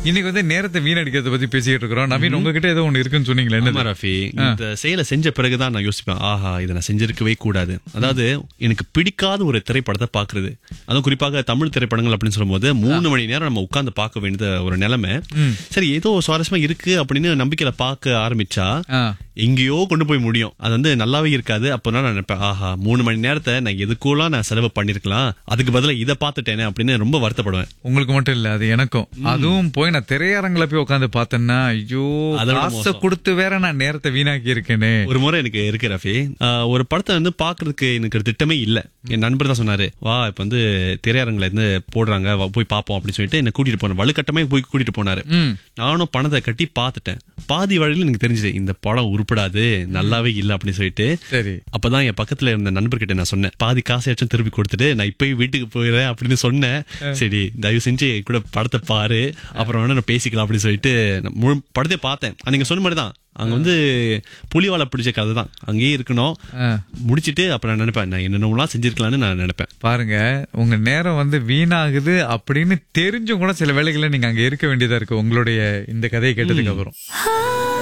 இன்னைக்கு வந்து நேரத்தை வீணடிக்கிறத பத்தி பேசிட்டு இருக்கிறோம் நவீன் உங்ககிட்ட ஏதோ ஒண்ணு இருக்குன்னு சொன்னீங்களே ஆமா என்ன ரஃபி இந்த செயலை செஞ்ச பிறகுதான் நான் யோசிப்பேன் ஆஹா இதை நான் செஞ்சிருக்கவே கூடாது அதாவது எனக்கு பிடிக்காத ஒரு திரைப்படத்தை பாக்குறது அதுவும் குறிப்பாக தமிழ் திரைப்படங்கள் அப்படின்னு சொல்லும்போது மூணு மணி நேரம் நம்ம உட்கார்ந்து பார்க்க வேண்டியது ஒரு நிலைமை சரி ஏதோ சுவாரஸ்யமா இருக்கு அப்படின்னு நம்பிக்கையில பார்க்க ஆரம்பிச்சா ஆ. எங்கேயோ கொண்டு போய் முடியும் அது வந்து நல்லாவே இருக்காது அப்போ நான் நினைப்பேன் ஆஹா மூணு மணி நேரத்தை நான் எதுக்குலாம் நான் செலவு பண்ணிருக்கலாம் அதுக்கு பதிலா இதை பார்த்துட்டேனே அப்படின்னு ரொம்ப வருத்தப்படுவேன் உங்களுக்கு மட்டும் இல்ல அது எனக்கும் அதுவும் போய் நான் திரையரங்குல போய் உட்காந்து பார்த்தேன்னா ஐயோ அதை விட காசை கொடுத்து வேற நான் நேரத்தை வீணாக்கி இருக்கேனே ஒரு முறை எனக்கு இருக்கு ரஃபி ஆஹ் ஒரு படத்தை வந்து பாக்குறதுக்கு எனக்கு ஒரு திட்டமே இல்ல என் நண்பர் தான் சொன்னாரு வா இப்ப வந்து திரையரங்குல இருந்து போடுறாங்க வா, போய் பாப்போம் அப்படின்னு சொல்லிட்டு என்ன கூட்டிட்டு போனார் வலுக்கட்டமே போய் கூட்டிட்டு போனாரு ம். நானும் பணத்தை கட்டி பார்த்துட்டேன் பாதி வழியில எனக்கு தெரிஞ்சது இந்த படம் உருப்படாது நல்லாவே இல்ல அப்படின்னு சொல்லிட்டு சரி அப்பதான் என் பக்கத்துல இருந்த நண்பர்கிட்ட நான் சொன்னேன் பாதி காசையாச்சும் திருப்பி கொடுத்துட்டு நான் இப்பயே வீட்டுக்கு போயிடுறேன் அப்படின்னு சொன்னேன் சரி தயவு செஞ்சு என் கூட படத்தை பாரு அப்புறம் வேணா நான் பேசிக்கலாம் அப்படின்னு சொல்லிட்டு நான் முழு படத்தை பார்த்தேன் அது நீங்க சொன்ன மாதிரி தான் அங்க வந்து புலிவாலை பிடிச்ச கதை தான் அங்கேயே இருக்கணும் ஆ. முடிச்சிட்டு அப்புறம் நான் நினைப்பேன் நான் என்னென்னலாம் செஞ்சிருக்கலாம்னு நான் நினைப்பேன் பாருங்க உங்க நேரம் வந்து வீணாகுது அப்படின்னு தெரிஞ்சும் கூட சில வேளைகள்ல நீங்க அங்க இருக்க வேண்டியதா இருக்கு உங்களுடைய இந்த கதையை கேட்டதுக்கு அப்புறம் Ah